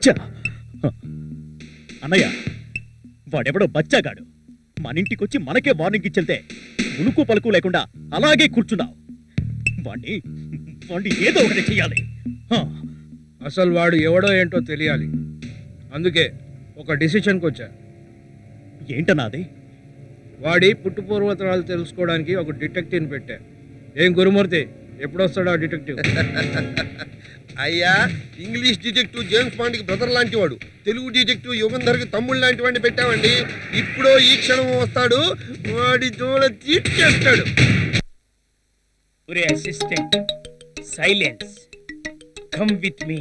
బచ్చా హ. అన్నయ్య వాడెవడో బచ్చాగాడు మన ఇంటికొచ్చి మనకే వార్నింగ్ ఇచ్చెళ్తే ఉలుకు పలుకు లేకుండా అలాగే కూర్చున్నావు వాణ్ణి వాణ్ణి ఏదో ఒకటి చెయ్యాలి హ. అసలు వాడు ఎవడో ఏంటో తెలియాలి అందుకే ఒక డిసిషన్కి వచ్చా ఏంటన్నాది వాడి పుట్టు పూర్వతరాలు తెలుసుకోవడానికి ఒక డిటెక్టివ్ని పెట్టా ఏం గురుమూర్తి ఎప్పుడొస్తాడు ఆ డిటెక్టివ్ అయ్యా ఇంగ్లీష్ డిటెక్టివ్ జేమ్స్ బాండ్కి బ్రదర్ లాంటి వాడు తెలుగు డిటెక్టివ్ యుగంధర్కి తమ్ముడు లాంటి వాడిని పెట్టామండి ఇప్పుడు ఈ క్షణం వస్తాడు వాడి జోల తీర్చేస్తాడు ఒరే assistant silence come with me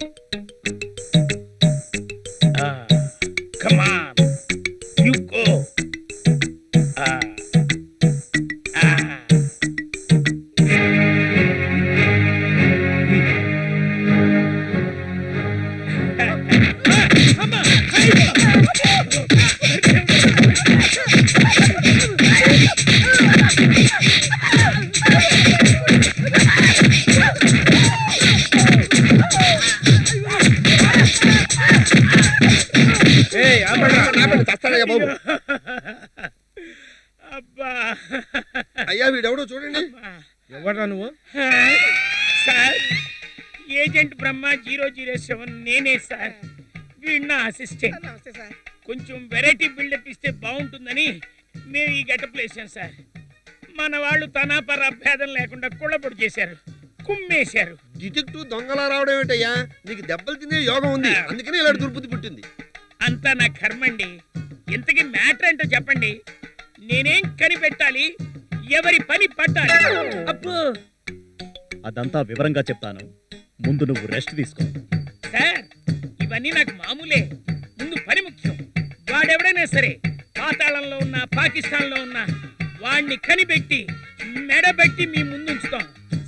come on you go ఏయ్, ఆపండ్రా. చస్తాడయ్యా బాబు అబ్బా అయ్యా వీడెవడో చూడండి ఎవడ్రా నువ్వు sir agent Brahma zero zero seven నేనే సార్ వీడు నా అసిస్టెంట్ కొంచెం వెరైటీ బిల్డప్ ఇస్తే బాగుంటుందని మేము ఈ గెటప్ వేసాం సార్ మన వాళ్ళు తనాపర భేదం లేకుండా కుళ్ళబొడి చేశారు కుమ్మేశారు డిటెక్టివ్ దొంగలా రావడం ఏంటయ్యా నీకు దెబ్బలు తినే యోగం ఉంది అందుకనే ఇలాంటి దుర్బుద్ధి పుట్టింది అంతా నా కర్మండి ఇంతకీ మ్యాటర్ ఏంటో చెప్పండి నేనేం కనిపెట్టాలి ఎవరి పని పట్టాలి అబ్బో అదంతా వివరంగా చెప్తాను ముందు నువ్వు రెస్ట్ తీసుకో సార్ ఇవన్నీ నాకు మామూలే ముందు పని ముఖ్యం వాడెవడైనా సరే పాతాళంలో ఉన్న పాకిస్తాన్లో ఉన్న వాణ్ణి కనిపెట్టి మెడబెట్టి మీ ముందుంచుతాం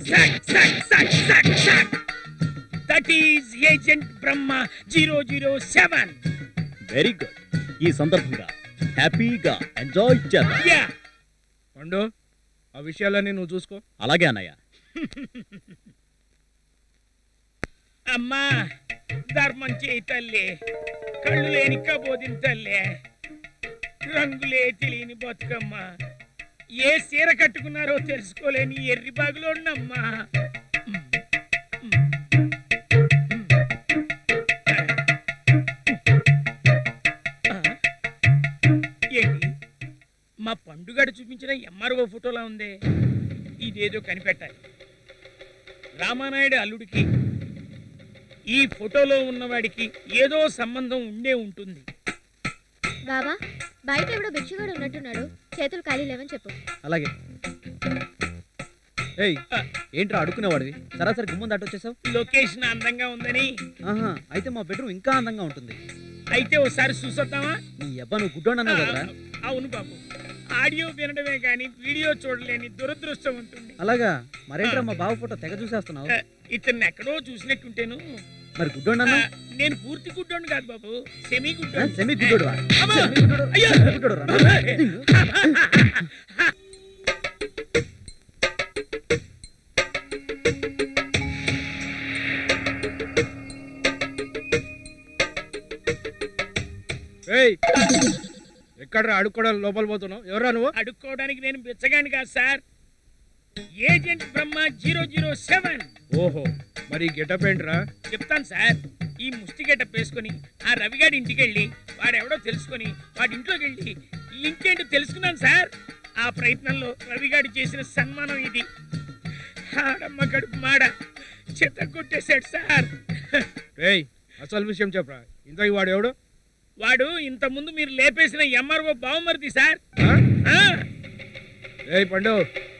that is agent Brahma zero zero seven very good ఈ సందర్భంగా హ్యాపీగా ఎంజాయ్ చేద్దాం యా పండు ఆ విషయాలన్నీ నువ్వు చూసుకో అలాగే అన్నయ్య అమ్మా ధర్మం చేయి తల్లి కళ్ళు లేని కబోదిన తల్లి రంగులే తెలియని బతుకమ్మ ఏ సీర కట్టుకున్నారో తెలుసుకోలేని ఎర్రి బాగులో ఉన్నమ్మా ఏంటి మా పండుగడు చూపించిన ఎంఆర్ఓ ఫోటోలా ఉంది ఇదేదో కనిపెట్టాలి రామానాయుడు అల్లుడికి ఈ ఫోటోలో ఉన్నవాడికి ఏదో సంబంధం ఉండే ఉంటుంది బాబా బయట ఎవడో భిక్షగాడు ఉన్నట్టున్నాడు చేతులు ఖాళీ లేవని చెప్పు అలాగే ఏయ్ ఏంట్రా అడుక్కునేవాడివి సరాసరి గుమ్మం దాటొచ్చేసావు లొకేషన్ అందంగా ఉందని ఆహా అయితే మా బెడ్రూమ్ ఇంకా అందంగా ఉంటుంది అయితే ఒకసారి చూసొద్దామా నీ అబ్బా నువ్వు గుడ్డోడు అన్నావు కదరా అవును బాబు ఆడియో వినడమే కానీ వీడియో చూడలేని దురదృష్టం ఉంటుంది అలాగా మరేంట్రా మా బావ ఫోటో తెగ చూసేస్తున్నావు ఇతన్ని ఎక్కడో చూసినట్టుంటేను మరి గుడ్డోడు ఆ, నేను పూర్తి గుడ్డోను కాదు బాబు సెమీ గుడ్డోను సెమీ గుడ్డోడువా? అమ్మా! సెమీ గుడ్డోడు. అయ్యో! సెమీ గుడ్డోడురా? ఏయ్ ఎక్కడ్రా అడుక్కోవడం లోపల పోతున్నావు ఎవరా నువ్వు అడుక్కోవడానికి నేను బిచ్చగాని కాదు sir agent Brahma zero zero seven ఓహో మరి గెటప్ ఏంట్రా చెప్తాను సార్ ఈ ముష్టి గెటప్ వేసుకొని ఆ రవిగాడి ఇంటికి వెళ్ళి వాడెవడో తెలుసుకొని వాడి ఇంట్లోకి వెళ్ళి ఇంకేంటో తెలుసుకున్నాను సార్ ఆ ప్రయత్నంలో రవిగాడు చేసిన సన్మానం ఇది ఆడమ్మ గడుపు మాడ చెత్త కొట్టేశాడు సార్ ఏయ్ అసలు విషయం చెప్పరా ఇంతకీ వాడు ఎవడు వాడు ఇంత ముందు మీరు లేపేసిన ఎంఆర్ఓ బావమరిది సార్ ఆ? ఆ, ఏయ్ పండు